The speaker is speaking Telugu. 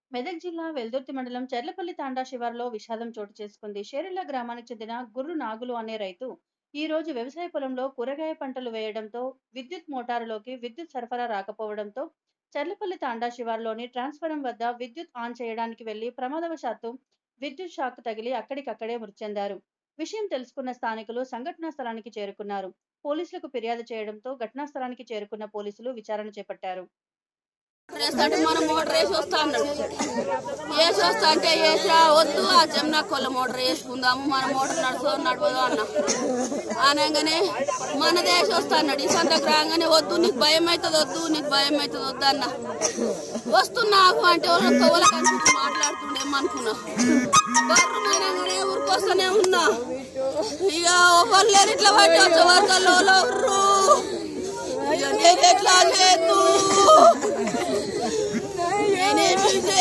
మెదక్ జిల్లా వెల్దుర్తి మండలం చెర్లపల్లి తాండా శివారులో విషాదం చోటు చేసుకుంది షేరిల్లా గ్రామానికి చెందిన గుర్రు నాగులు అనే రైతు ఈ రోజు వ్యవసాయ పొలంలో కూరగాయ పంటలు వేయడంతో విద్యుత్ మోటారులోకి విద్యుత్ సరఫరా రాకపోవడంతో చెర్లపల్లి తాండా శివారులోని ట్రాన్స్ఫరం వద్ద విద్యుత్ ఆన్ చేయడానికి వెళ్లి ప్రమాదవశాత్తు విద్యుత్ షాక్ తగిలి అక్కడికక్కడే మృతి చెందారు విషయం తెలుసుకున్న స్థానికులు సంఘటనా స్థలానికి చేరుకున్నారు పోలీసులకు ఫిర్యాదు చేయడంతో ఘటనా స్థలానికి చేరుకున్న పోలీసులు విచారణ చేపట్టారు వేస్తాంటే మనం మోటార్ వేసి వస్తా అన్నాడు వేసి వస్తా అంటే వేసా వద్దు ఆ జమునా కొల్ల మోటార్ వేసుకుందాము మన మోటార్ నడుచో నడవదు అన్న అనగానే మనది వేసి వస్తా అన్నాడు ఈ సొంతకు రాగానే వద్దు నీకు భయం అవుతుంది వద్దు నీకు భయం అవుతుంది వద్దు అన్న వస్తున్నావు అంటే వాళ్ళ తోల కనిపించి మాట్లాడుతుండేమనుకున్నా బర్రమైనాగానే ఊరికొస్తూనే ఉన్నా ఇక ఒకళ్ళు లేరు ఇట్లా పట్టి వచ్చే వర్గాల్లో ఉర్రు ఇక నేను ఎట్లా లేదు నేనేమి